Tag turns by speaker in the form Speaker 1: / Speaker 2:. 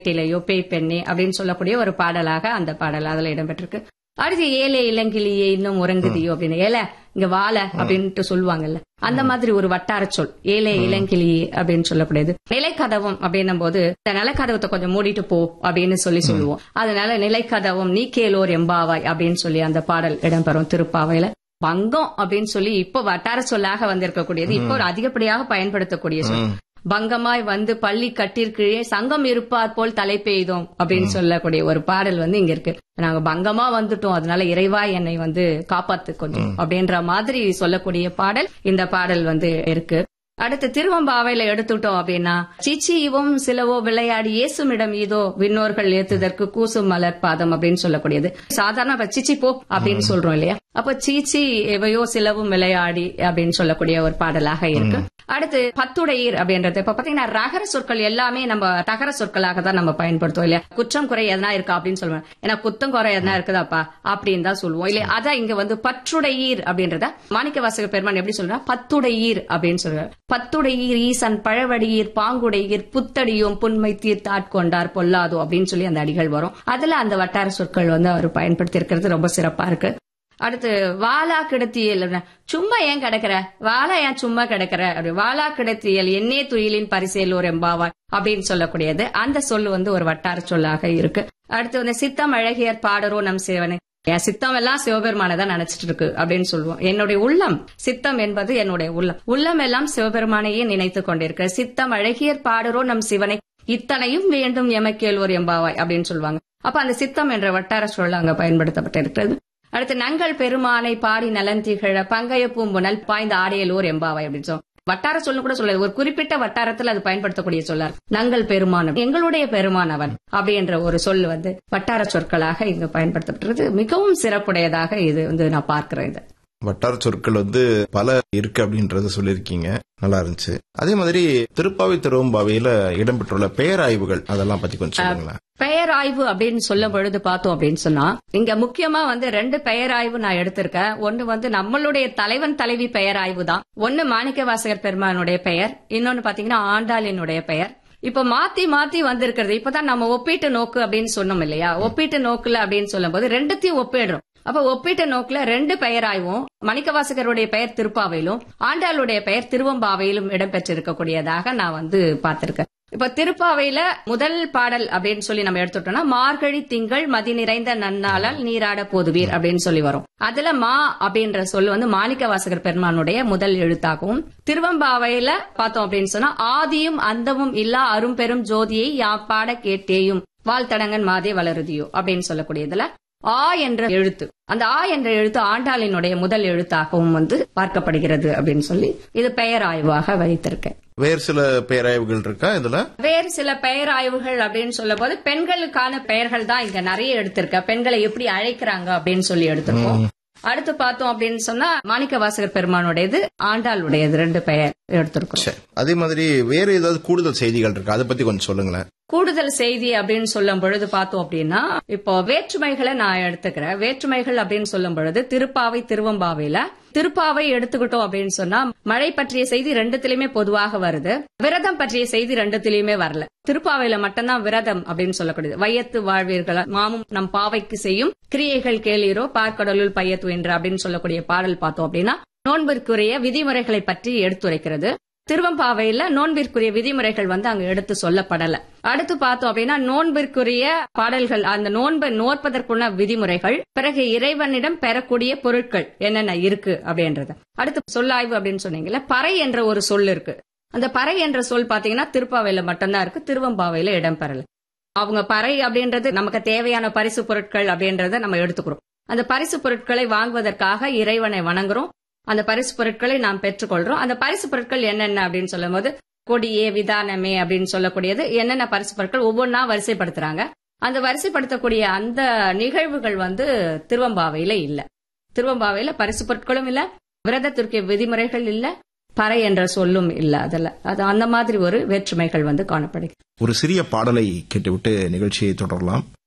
Speaker 1: இலையோ பேய் பெண்ணே அப்படின்னு சொல்லக்கூடிய ஒரு பாடலாக அந்த பாடல் அதுல இடம்பெற்றிருக்கு அடுத்து ஏழை இளங்கிளியே இன்னும் உறங்குதியோ அப்படின்னு ஏல இங்க வாழ அப்படின்ட்டு சொல்லுவாங்கல்ல அந்த மாதிரி ஒரு வட்டார சொல் ஏழை இளங்கிளி அப்படின்னு சொல்லக்கூடியது நிலைக்கதவம் அப்படின்னும் போது இந்த நிலக்கதவத்தை கொஞ்சம் மூடிட்டு போ அப்படின்னு சொல்லி சொல்லுவோம் அதனால நிலைக்கதவம் நீ கேளோர் எம்பாவாய் அப்படின்னு சொல்லி அந்த பாடல் இடம்பெறும் திருப்பாவையில பங்கம் அப்படின்னு சொல்லி இப்போ வட்டார சொல்லாக வந்திருக்கக்கூடியது இப்போ ஒரு அதிகப்படியாக பயன்படுத்தக்கூடிய சொல் பங்கமாய் வந்து பள்ளி கட்டிற்கீழே சங்கம் இருப்பார் போல் தலை பெய்தோம் அப்படின்னு சொல்லக்கூடிய ஒரு பாடல் வந்து இங்க இருக்கு நாங்க பங்கமா வந்துட்டோம் அதனால இறைவா என்னை வந்து காப்பாத்து கொஞ்சம் அப்படின்ற மாதிரி சொல்லக்கூடிய பாடல் இந்த பாடல் வந்து இருக்கு அடுத்து திருவம்பாவையில எடுத்துட்டோம் அப்படின்னா சிச்சி இவும் சிலவோ விளையாடி இயேசுமிடம் இதோ விண்ணோர்கள் ஏத்துதற்கு கூசும் மலர் பாதம் அப்படின்னு சொல்லக்கூடியது சாதாரண இப்ப சிச்சி போ அப்படின்னு சொல்றோம் இல்லையா அப்ப சீச்சி எவையோ சிலவும் விளையாடி அப்படின்னு சொல்லக்கூடிய ஒரு பாடலாக இருக்கு அடுத்து பத்துடையீர் அப்படின்றது இப்ப பாத்தீங்கன்னா ரகர சொற்கள் எல்லாமே நம்ம தகர சொற்களாக தான் நம்ம பயன்படுத்துவோம் இல்லையா குற்றம் குறை எதனா இருக்கா அப்படின்னு சொல்லுவோம் ஏன்னா குத்தம் குறை எதனா இருக்குதாப்பா அப்படின்னு தான் சொல்லுவோம் இல்லையா அதான் இங்க வந்து பற்றுடையீர் அப்படின்றத மாணிக்க வாசக பெருமான் எப்படி சொல்றா பத்துடையீர் அப்படின்னு சொல்றாரு பத்துடையீர் ஈசன் பழவடியீர் பாங்குடையீர் புத்தடியும் புன்மை தீர்த்தாட்கொண்டார் பொல்லாதோ அப்படின்னு சொல்லி அந்த அடிகள் வரும் அதுல அந்த வட்டார சொற்கள் வந்து அவர் பயன்படுத்தி இருக்கிறது ரொம்ப சிறப்பா இருக்கு அடுத்து வாலா கிடத்தியல் சும்மா ஏன் கிடக்குற வாலா ஏன் சும்மா கிடக்குற அப்படி வாலா கிடத்தியல் என்னே துயிலின் பரிசேலோர் எம்பாவாய் அப்படின்னு சொல்லக்கூடியது அந்த சொல் வந்து ஒரு வட்டார சொல்லாக இருக்கு அடுத்து வந்து சித்தம் அழகியர் பாடரோ நம் சேவனை என் சித்தம் எல்லாம் சிவபெருமானை தான் நினைச்சிட்டு இருக்கு அப்படின்னு சொல்லுவோம் என்னுடைய உள்ளம் சித்தம் என்பது என்னுடைய உள்ளம் உள்ளம் எல்லாம் சிவபெருமானையே நினைத்துக் கொண்டிருக்க சித்தம் அழகியர் பாடரோ நம் சிவனை இத்தனையும் வேண்டும் எமக்கேல்வோர் எம்பாவாய் அப்படின்னு சொல்லுவாங்க அப்ப அந்த சித்தம் என்ற வட்டார சொல் அங்க பயன்படுத்தப்பட்டிருக்கிறது அடுத்து நங்கள் பெருமானை பாடி நலன் திகழ பங்கைய பூம்புனல் பாய்ந்த ஆடையலூர் எம்பாவாய் அப்படின்னு சொல்லுவோம் வட்டார சொல்லு கூட சொல்ல ஒரு குறிப்பிட்ட வட்டாரத்தில் அது பயன்படுத்தக்கூடிய சொல்லார் நங்கள் பெருமானம் எங்களுடைய பெருமானவன் அப்படின்ற ஒரு சொல் வந்து வட்டார சொற்களாக இங்கு பயன்படுத்தப்பட்டிருக்கு மிகவும் சிறப்புடையதாக இது வந்து நான் பார்க்கிறேன் இது
Speaker 2: வட்டார சொற்கள் வந்து பல இருக்கு அப்படின்றத சொல்லியிருக்கீங்க நல்லா இருந்துச்சு அதே மாதிரி திருப்பாவை திருவம்பாவையில இடம்பெற்றுள்ள பெயராய்வுகள் அதெல்லாம் பத்தி கொஞ்சம் சொல்லுங்களேன்
Speaker 1: பெயர் ஆய்வு அப்படின்னு சொல்லும் பொழுது பார்த்தோம் அப்படின்னு சொன்னா இங்க முக்கியமா வந்து ரெண்டு பெயர் ஆய்வு நான் எடுத்திருக்கேன் ஒன்னு வந்து நம்மளுடைய தலைவன் தலைவி பெயர் ஆய்வு தான் ஒன்னு மாணிக்க வாசகர் பெருமானுடைய பெயர் இன்னொன்னு பாத்தீங்கன்னா ஆண்டாளினுடைய பெயர் இப்ப மாத்தி மாத்தி வந்திருக்கிறது இப்பதான் நம்ம ஒப்பீட்டு நோக்கு அப்படின்னு சொன்னோம் இல்லையா ஒப்பீட்டு நோக்குல அப்படின்னு சொல்லும் போது ரெண்டுத்தையும் ஒப்பிடுறோம் அப்ப ஒப்பீட்டு நோக்குல ரெண்டு பெயராய்வும் மணிக்கவாசகருடைய பெயர் திருப்பாவையிலும் ஆண்டாளுடைய பெயர் திருவம்பாவையிலும் இடம்பெற்றிருக்கக்கூடியதாக நான் வந்து பார்த்திருக்கேன் இப்ப திருப்பாவையில முதல் பாடல் அப்படின்னு சொல்லி நம்ம எடுத்துட்டோம்னா மார்கழி திங்கள் மதி நிறைந்த நன்னாளால் நீராட போதுவீர் அப்படின்னு சொல்லி வரும் அதுல மா அப்படின்ற சொல் வந்து மாணிக்க வாசகர் பெருமானுடைய முதல் எழுத்தாகவும் திருவம்பாவையில பார்த்தோம் அப்படின்னு சொன்னா ஆதியும் அந்தமும் இல்லா அரும்பெரும் ஜோதியை யா பாட கேட்டேயும் வாழ்த்தடங்கன் மாதே வளருதியோ அப்படின்னு சொல்லக்கூடியதுல ஆ என்ற எழுத்து அந்த ஆ என்ற எழுத்து ஆண்டாளினுடைய முதல் எழுத்தாகவும் வந்து பார்க்கப்படுகிறது அப்படின்னு சொல்லி இது பெயர் ஆய்வாக வைத்திருக்கேன்
Speaker 2: வேறு சில பெயராய்வுகள் இருக்கா இதுல
Speaker 1: வேறு சில பெயர் ஆய்வுகள் அப்படின்னு சொல்லும் போது பெண்களுக்கான பெயர்கள் தான் இங்க நிறைய எடுத்திருக்க பெண்களை எப்படி அழைக்கிறாங்க அப்படின்னு சொல்லி எடுத்திருக்கோம் அடுத்து பார்த்தோம் அப்படின்னு சொன்னா மாணிக்க வாசகர் பெருமானுடையது ஆண்டாளுடையது ரெண்டு பெயர் எடுத்திருக்கோம்
Speaker 2: சரி அதே மாதிரி வேற ஏதாவது கூடுதல் செய்திகள் இருக்கா அதை பத்தி கொஞ்சம் சொல்லுங்களேன்
Speaker 1: கூடுதல் செய்தி அப்படின்னு சொல்லும் பொழுது பார்த்தோம் அப்படின்னா இப்போ வேற்றுமைகளை நான் எடுத்துக்கிறேன் வேற்றுமைகள் அப்படின்னு சொல்லும் பொழுது திருப்பாவை திருவம்பாவையில திருப்பாவை எடுத்துக்கிட்டோம் அப்படின்னு சொன்னா மழை பற்றிய செய்தி ரெண்டுத்திலயுமே பொதுவாக வருது விரதம் பற்றிய செய்தி ரெண்டுத்திலயுமே வரல திருப்பாவையில மட்டும்தான் விரதம் அப்படின்னு சொல்லக்கூடியது வையத்து வாழ்வீர்கள் மாமும் நம் பாவைக்கு செய்யும் கிரியைகள் கேளீரோ பார்க்கடலுள் பையத்து என்ற அப்படின்னு சொல்லக்கூடிய பாடல் பார்த்தோம் அப்படின்னா நோன்பிற்குரிய விதிமுறைகளை பற்றி எடுத்துரைக்கிறது திருவம்பாவையில நோன்பிற்குரிய விதிமுறைகள் வந்து அங்க எடுத்து சொல்லப்படல அடுத்து பார்த்தோம் அப்படின்னா நோன்பிற்குரிய பாடல்கள் அந்த நோன்பை நோற்பதற்குள்ள விதிமுறைகள் பிறகு இறைவனிடம் பெறக்கூடிய பொருட்கள் என்னென்ன இருக்கு அப்படின்றது அடுத்து சொல்லாய்வு அப்படின்னு சொன்னீங்கல்ல பறை என்ற ஒரு சொல் இருக்கு அந்த பறை என்ற சொல் பாத்தீங்கன்னா திருப்பாவையில மட்டும்தான் இருக்கு திருவம்பாவையில இடம்பெறல அவங்க பறை அப்படின்றது நமக்கு தேவையான பரிசு பொருட்கள் அப்படின்றத நம்ம எடுத்துக்கிறோம் அந்த பரிசு பொருட்களை வாங்குவதற்காக இறைவனை வணங்குறோம் அந்த பரிசு பொருட்களை நாம் பெற்றுக்கொள்றோம் அந்த பரிசு பொருட்கள் என்னென்ன அப்படின்னு சொல்லும் போது கொடியே விதானமே அப்படின்னு சொல்லக்கூடியது என்னென்ன பரிசு பொருட்கள் ஒவ்வொன்றா வரிசைப்படுத்துறாங்க அந்த வரிசைப்படுத்தக்கூடிய அந்த நிகழ்வுகள் வந்து திருவம்பாவையில இல்ல திருவம்பாவையில பரிசு பொருட்களும் இல்ல விரதத்திற்கு விதிமுறைகள் இல்ல பறை என்ற சொல்லும் இல்ல அதுல அது அந்த மாதிரி ஒரு வேற்றுமைகள் வந்து காணப்படுகிறது
Speaker 2: ஒரு சிறிய பாடலை கேட்டுவிட்டு நிகழ்ச்சியை தொடரலாம்